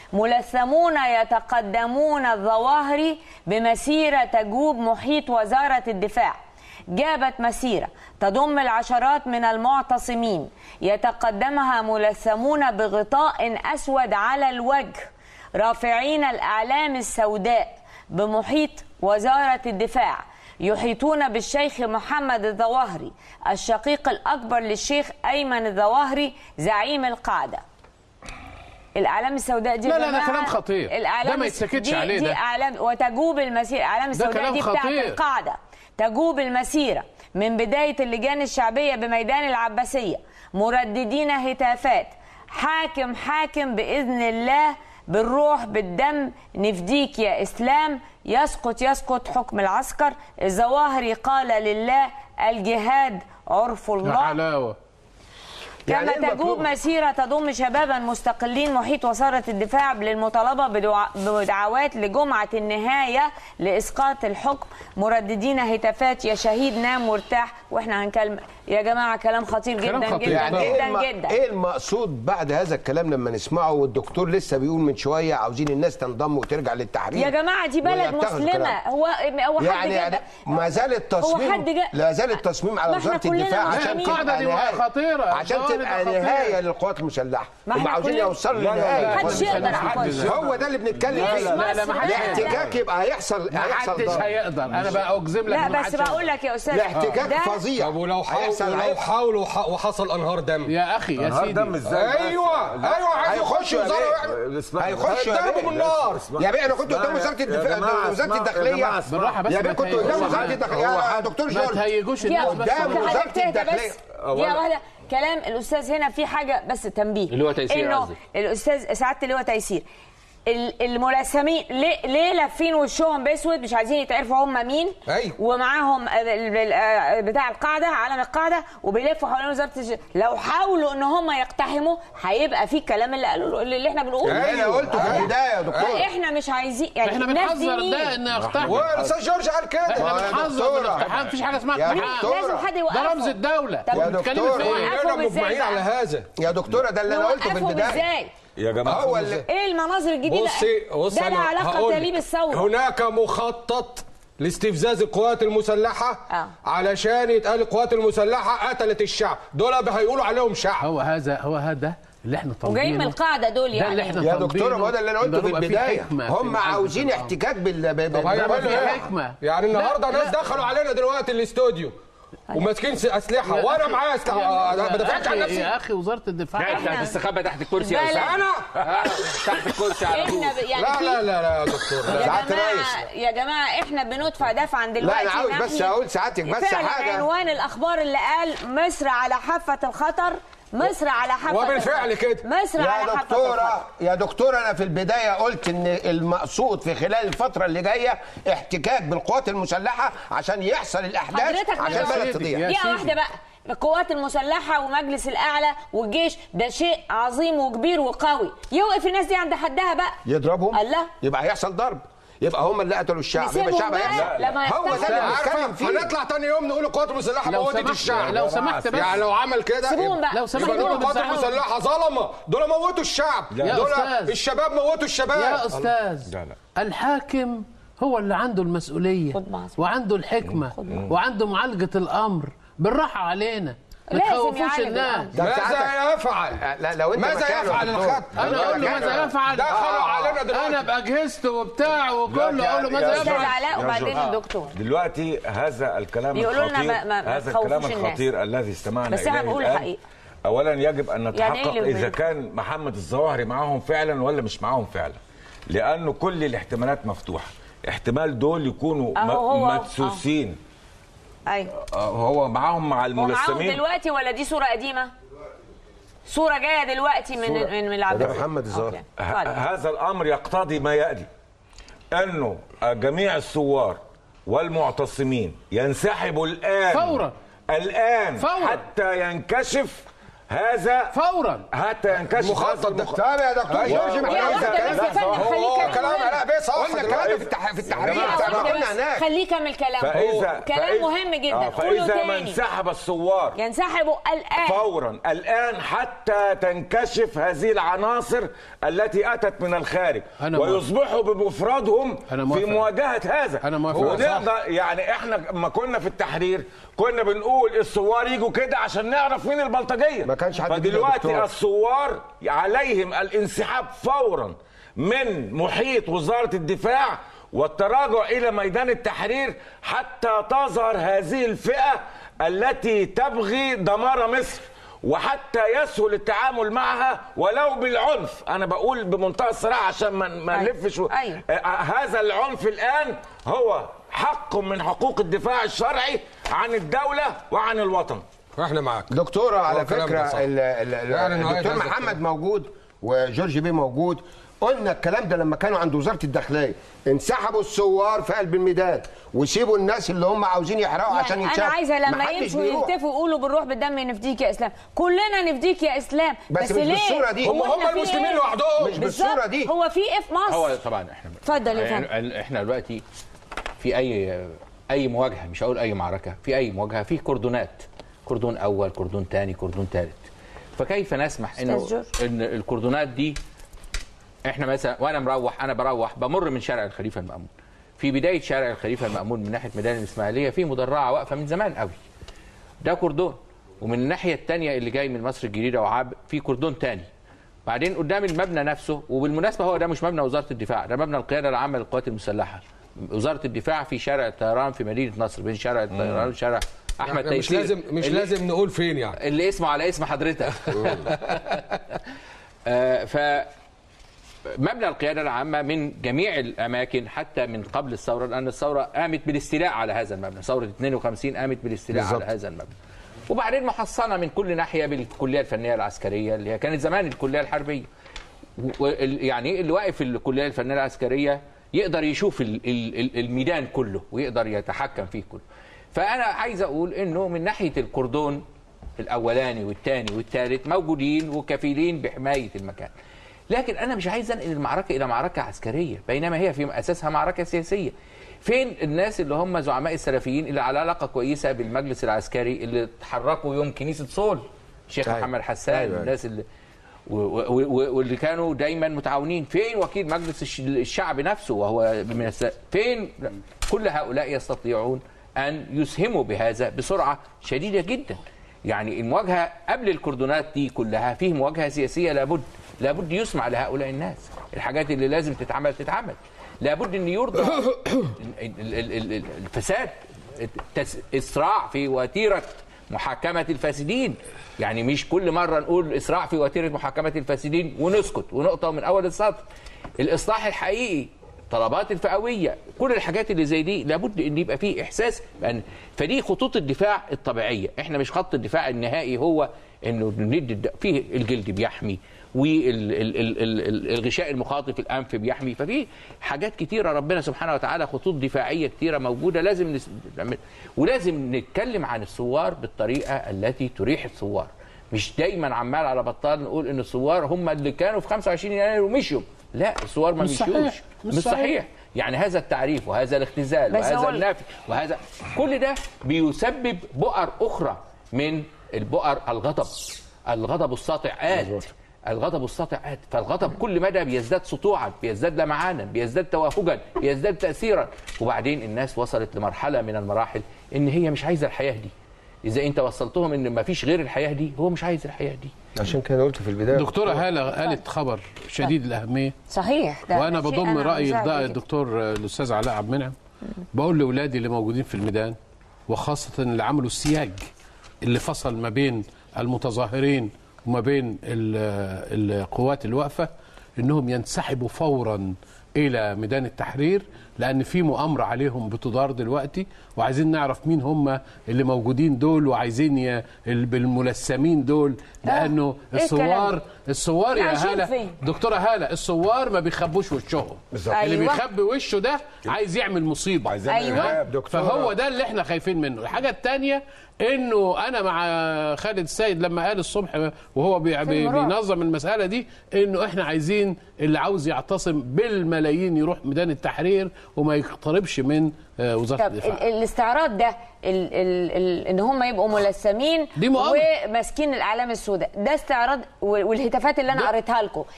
ملثمون يتقدمون الظواهر بمسيرة تجوب محيط وزارة الدفاع جابت مسيرة تضم العشرات من المعتصمين يتقدمها ملثمون بغطاء أسود على الوجه رافعين الأعلام السوداء بمحيط وزارة الدفاع يحيطون بالشيخ محمد الظواهري الشقيق الأكبر للشيخ أيمن الظواهري زعيم القاعدة الأعلام السوداء دي لا، يا لا، ده جماعة، كلام خطير. الأعلام ده ما الس- يتسكتش دي- عليه دي ده. أعلام وتجوب المسيرة الأعلام السوداء كلام دي بتاعت خطير. القاعدة تجوب المسيرة من بداية اللجان الشعبية بميدان العباسية مرددين هتافات حاكم حاكم بإذن الله بالروح بالدم نفديك يا إسلام يسقط يسقط حكم العسكر الظواهري قال لله الجهاد عرف يا الله حلاوه كما يعني إيه تجوب المطلوب؟ مسيرة تضم شبابا مستقلين محيط وزارة الدفاع للمطالبة بدعا- بدعوات لجمعة النهاية لإسقاط الحكم مرددين هتافات يا شهيد نام وارتاح واحنا هنكلم يا جماعة كلام خطير كلام جدا خطير. جدا يعني ايه جدا الم... جدا ايه المقصود بعد هذا الكلام لما نسمعه والدكتور لسه بيقول من شويه عاوزين الناس تنضم وترجع للتحرير يا جماعة دي بلد ويتخذوا مسلمة كلام. هو هو حد يعني, يعني جاب- ما زال التصميم حد جا- لا زال التصميم على ما احنا وزاره كلنا الدفاع مسلمين. عشان لا، تبقى القاعدة دي نهاية خطيرة. عشان الظاهر تبقى ده خطير. نهايه للقوات المسلحه ما هم احنا عاوزين كلنا- يوصلوا لا، لا، لا. للنهايه محدش يقدر محدش يحدد. يقدر. هو ده اللي بنتكلم لا، فيه لا، لا، لا، ما حدش الاحتكاك يبقى هيحصل ما هيحصل حدش ضرب. هيقدر انا بقى اجزم لك لا إن ما بس حدش بقول لك يا أستاذ الاحتكاك ده- فظيع طب ولو حاول هيحصل ولو هيحصل. حاولوا وح- وحصل انهار دم يا اخي يا نهار سيدي دم ازاي بس؟ ايوه ايوه عايز هيخشوا يخش يا وزاره بيه. واحد. اسمع- هيخشوا يا هيتضربوا بيه. بالنار اسمع- يا بيه انا كنت قدام اسمع- وزاره يا الدفاع جماعة، وزاره اسمع- يا الداخليه جماعة، اسمع. بالراحه بس يا ما بيه كنت تهيجوش قدام الناس. وزاره الداخليه يا دكتور ما جورج تهيجوش يا الناس بس قدام أنت وزارة حضرتك تهدى الداخلية. بس يا واحدة كلام الأستاذ هنا في حاجة بس تنبيه اللي هو تيسير إنه قصدي. الأستاذ سعادة اللي هو تيسير ال- الملثمين ليه ليه لافين وشهم باسود مش عايزين يتعرفوا هم مين أيوة. ومعاهم ال- ال- ال- بتاع القاعده علم القاعده وبيلفوا حوالين وزاره الش... لو حاولوا ان هم يقتحموا هيبقى في الكلام اللي قالوا اللي احنا بنقوله انا قلته في البدايه يا دكتور احنا مش عايزين يعني احنا الناس دي بنحذر مين؟ ده ان اقتحم والاستاذ جورج قال كده احنا يا بنحذر من دكتورة. الاقتحام مفيش حاجه اسمها يا اقتحام دكتورة. لازم حد يوقفه ده رمز الدوله طب يا بتتكلمي دكتور. في ايه؟ وقفهم كلنا ازاي مجمعين على بقى؟ هذا يا دكتوره ده اللي انا قلته في نوقفهم البدايه ازاي يا جماعه هو اللي ايه المناظر الجديده بصي بصي ده له أنا علاقه هقول بتهليب لك. الثوره هناك مخطط لاستفزاز القوات المسلحه آه. علشان يتقال القوات المسلحه قتلت الشعب دول هيقولوا عليهم شعب هو هذا هو هذا اللي احنا طالبينه وجايين من القاعده دول ده يعني اللي احنا يا طالبينه. دكتوره ما هو ده اللي انا قلته ده في يبقى البدايه حكمة في هم الحل عاوزين في الأمر. احتكاك بال ب- ب- طب هيعملوا في ايه؟ حكمة. يعني النهارده لا، ناس لا. دخلوا علينا دلوقتي الاستوديو وماسكين س- اسلحه وانا معايا اسلحه أنا ما بدافعش عن يا نفسي اخي وزاره الدفاع لا انت إحنا- هتستخبى تحت الكرسي يا بلد. استاذ انا آه، تحت الكرسي على طول احنا ب- يعني لا في- لا لا لا يا دكتور يا سعادة جماعة الرئيس. يا جماعة احنا بندفع دفعا دلوقتي لا، أنا عاوز بس ناحية- أقول سعادتك بس فعلا حاجة. عنوان الأخبار اللي قال مصر على حافة الخطر مصر على حافة وبالفعل الخطر. كده. مصر على يا حافة دكتوره الخطر يا دكتوره انا في البدايه قلت ان المقصود في خلال الفتره اللي جايه احتكاك بالقوات المسلحه عشان يحصل الاحداث حضرتك عشان ما- البلد تضيع يا دقيقة سيدي. واحدة بقى القوات المسلحة ومجلس الأعلى والجيش ده شيء عظيم وكبير وقوي يوقف الناس دي عند حدها بقى يضربهم الله يبقى هيحصل ضرب يبقى هم اللي قتلوا الشعب يبقى نسيبهم الشعب بقى هيحصل لما هو ده يفتحوا. اللي بنتكلم فيه هنطلع تاني يوم نقول القوات المسلحه لو موتت سمحت الشعب لو سمحت بس يعني لو عمل كده سيبوهم بقى. لو سمحت يبقى نقول ما القوات تزعلوش. المسلحه ظلمه دول موتوا الشعب يا دول أستاذ. الشباب موتوا الشباب يا استاذ لا، لا. الحاكم هو اللي عنده المسؤوليه خد معصم. وعنده الحكمه وعنده معالجه الامر بالراحه علينا ما لازم تخوفوش يعالج الناس الأمر. ده ماذا ساعتك- يفعل لا لو انت ماذا مكانه يا يفعل دكتور. الخط انا لو اقول له مكانه. ماذا يفعل دخلوا علينا دلوقتي انا باجهزته وبتاع وكله يا- اقول له يا ماذا أستاذ جورج. يفعل علاء يا وبعدين جورج. الدكتور دلوقتي هذا الكلام بيقولوا لنا الخطير ما- ما- ما هذا الكلام تخوفوش الناس. الخطير الذي استمعنا بس احنا إليه بنقول الآن الحقيقة. اولا يجب ان يعني إيه نتحقق اللي اذا بي- كان محمد الظواهري معاهم فعلا ولا مش معاهم فعلا لانه كل الاحتمالات مفتوحه احتمال دول يكونوا أهو م- هو- مدسوسين أيوه آه، هو معاهم مع هو معاهم الملثمين دلوقتي ولا دي صورة قديمة؟ صورة جاية دلوقتي من صورة. من من العباسية ده محمد الزهري. أوكي. ه- اتفضل. هذا الامر يقتضي ما ياتي انه جميع الثوار والمعتصمين ينسحبوا الان فوراً. الان فوراً. حتى ينكشف هذا فورا حتى ينكشف هذا المخطط ده. المخ... طب يا دكتور أيوة. جورج يا محمد واحدة بس يا فندم هو خليك كلام علاء بيه صح قلنا دلوقتي حاجه في التح- في التحرير جماعة، احنا واحدة كنا بس. هناك خليه يكمل كلامه فاذا كلام فإذا- مهم جدا آه، قوله فاذا ما تاني انسحب الثوار ينسحبوا الان فورا الان حتى تنكشف هذه العناصر التي اتت من الخارج أنا موافق. ويصبحوا بمفردهم أنا في موافق. مواجهه هذا أنا موافق. ونقدر يعني احنا لما كنا في التحرير كنا بنقول الثوار يجوا كده عشان نعرف مين البلطجيه ما كانش حد بيجي يا فدلوقتي دكتور. الثوار عليهم الانسحاب فورا من محيط وزاره الدفاع والتراجع الى ميدان التحرير حتى تظهر هذه الفئه التي تبغي دمار مصر وحتى يسهل التعامل معها ولو بالعنف انا بقول بمنتهى الصراحه عشان ما ما أيوة. نلفش أيوة. آه، هذا العنف الان هو حق من حقوق الدفاع الشرعي عن الدوله وعن الوطن احنا معاك دكتوره على هو الكلام فكره ده صح. ال- ال- ال- يعني نهاية الدكتور هذا محمد الكلام. موجود وجورج بيه موجود قلنا الكلام ده لما كانوا عند وزاره الداخليه انسحبوا الثوار في قلب الميدان وسيبوا الناس اللي هم عاوزين يحرقوا عشان يعني يتشافوا انا عايزه لما محدش يمشوا بيروح. يهتفوا يقولوا بالروح بالدم نفديك يا اسلام كلنا نفديك يا اسلام بس مش ليه بالصورة دي. هو هم إحنا هم في المسلمين إيه؟ لوحدهم مش بالصورة بالظبط. دي. هو في ايه في مصر هو طبعا احنا اتفضل يا فندم. يعني احنا دلوقتي في اي اي مواجهه مش هقول اي معركه في اي مواجهه في كردونات كردون اول كردون ثاني كردون ثالث فكيف نسمح انه أستاذ جورج. ان الكردونات دي احنا مثلا وانا مروح انا بروح بمر من شارع الخليفه المامون في بدايه شارع الخليفه المامون من ناحيه ميدان الاسماعيليه في مدرعه واقفه من زمان قوي ده كردون ومن الناحيه الثانيه اللي جاي من مصر الجديده وعاب في كردون تاني بعدين قدام المبنى نفسه وبالمناسبه هو ده مش مبنى وزاره الدفاع ده مبنى القياده العامه للقوات المسلحه وزاره الدفاع في شارع الطيران في مدينه نصر بين شارع الطيران وشارع احمد يعني مش تيسير لازم مش اللي- لازم نقول فين يعني اللي اسمه على اسم حضرتك آه، ف مبنى القياده العامه من جميع الاماكن حتى من قبل الثوره لان الثوره قامت بالاستيلاء على هذا المبنى ثوره 52 قامت بالاستيلاء على هذا المبنى وبعدين محصنه من كل ناحيه بالكليه الفنيه العسكريه اللي هي كانت زمان الكليه الحربيه وال- يعني اللي واقف في الكليه الفنيه العسكريه يقدر يشوف ال- ال- ال- الميدان كله ويقدر يتحكم فيه كله فانا عايز اقول انه من ناحيه الكردون الاولاني والثاني والثالث موجودين وكفيلين بحمايه المكان لكن انا مش عايز انقل المعركه الى معركه عسكريه بينما هي في اساسها معركه سياسيه فين الناس اللي هم زعماء السلفيين اللي على علاقه كويسه بالمجلس العسكري اللي اتحركوا يوم كنيسه صول الشيخ أيوة. محمد حسان أيوة. والناس اللي و- و- و- واللي كانوا دايما متعاونين فين وكيل مجلس الش- الشعب نفسه وهو من الس... فين لا. كل هؤلاء يستطيعون ان يسهموا بهذا بسرعه شديده جدا يعني المواجهه قبل الكردونات دي كلها فيه مواجهه سياسيه لابد لابد يسمع لهؤلاء الناس الحاجات اللي لازم تتعمل تتعمل لابد ان يرضى ال- ال- ال- ال- الفساد التس- اسراع في وتيره محاكمه الفاسدين يعني مش كل مره نقول اسراع في وتيره محاكمه الفاسدين ونسكت ونقطه من اول السطر الاصلاح الحقيقي طلبات الفئويه كل الحاجات اللي زي دي لابد ان يبقى فيه احساس بان فدي خطوط الدفاع الطبيعيه احنا مش خط الدفاع النهائي هو انه ندي الد- فيه الجلد بيحمي والغشاء المخاطي في الانف بيحمي ففي حاجات كتيره ربنا سبحانه وتعالى خطوط دفاعيه كتيره موجوده لازم نس... نعمل- ولازم نتكلم عن الثوار بالطريقه التي تريح الثوار مش دايما عمال على بطال نقول ان الثوار هم اللي كانوا في 25 يناير ومشوا لا الثوار ما مش مشيوش صحيح. مش, مش صحيح. صحيح. يعني هذا التعريف وهذا الاختزال بس هو وهذا ال- النفي وهذا كل ده بيسبب بؤر اخرى من البؤر الغضب الغضب الساطع آت الغضب الساطع آت فالغضب كل مدى بيزداد سطوعا بيزداد لمعانا بيزداد توهجا بيزداد تأثيرا وبعدين الناس وصلت لمرحلة من المراحل ان هي مش عايزة الحياة دي اذا انت وصلتهم ان ما فيش غير الحياة دي هو مش عايز الحياة دي عشان كده قلت في البدايه دكتوره هاله قالت خبر شديد الاهميه صحيح ده وانا شيء بضم أنا راي مزعج ده جداً. الدكتور آه، الاستاذ علاء عبد المنعم بقول لاولادي اللي موجودين في الميدان وخاصه اللي عملوا السياج اللي فصل ما بين المتظاهرين وما بين ال- القوات الواقفه انهم ينسحبوا فورا الى ميدان التحرير لان في مؤامره عليهم بتدار دلوقتي وعايزين نعرف مين هم اللي موجودين دول وعايزين ي... ال- بالملثمين دول لانه إيه الكلام الثوار ده؟ الثوار يا عايشين هاله فين؟ دكتوره هاله الثوار ما بيخبوش وشهم بالظبط. اللي أيوة. بيخبي وشه ده عايز يعمل مصيبه عايزين أيوة. إرهاب. دكتورة. فهو ده اللي احنا خايفين منه الحاجه الثانيه انه انا مع خالد السيد لما قال الصبح وهو بي بي المراد. بينظم المساله دي انه احنا عايزين اللي عاوز يعتصم بالملايين يروح ميدان التحرير وما يقتربش من آه، وزاره طب الدفاع ال- الاستعراض ده ال ال ال ان هم يبقوا ملثمين دي مؤامرة. وماسكين الاعلام السوداء ده استعراض و- والهتافات اللي انا ده- قريتها لكم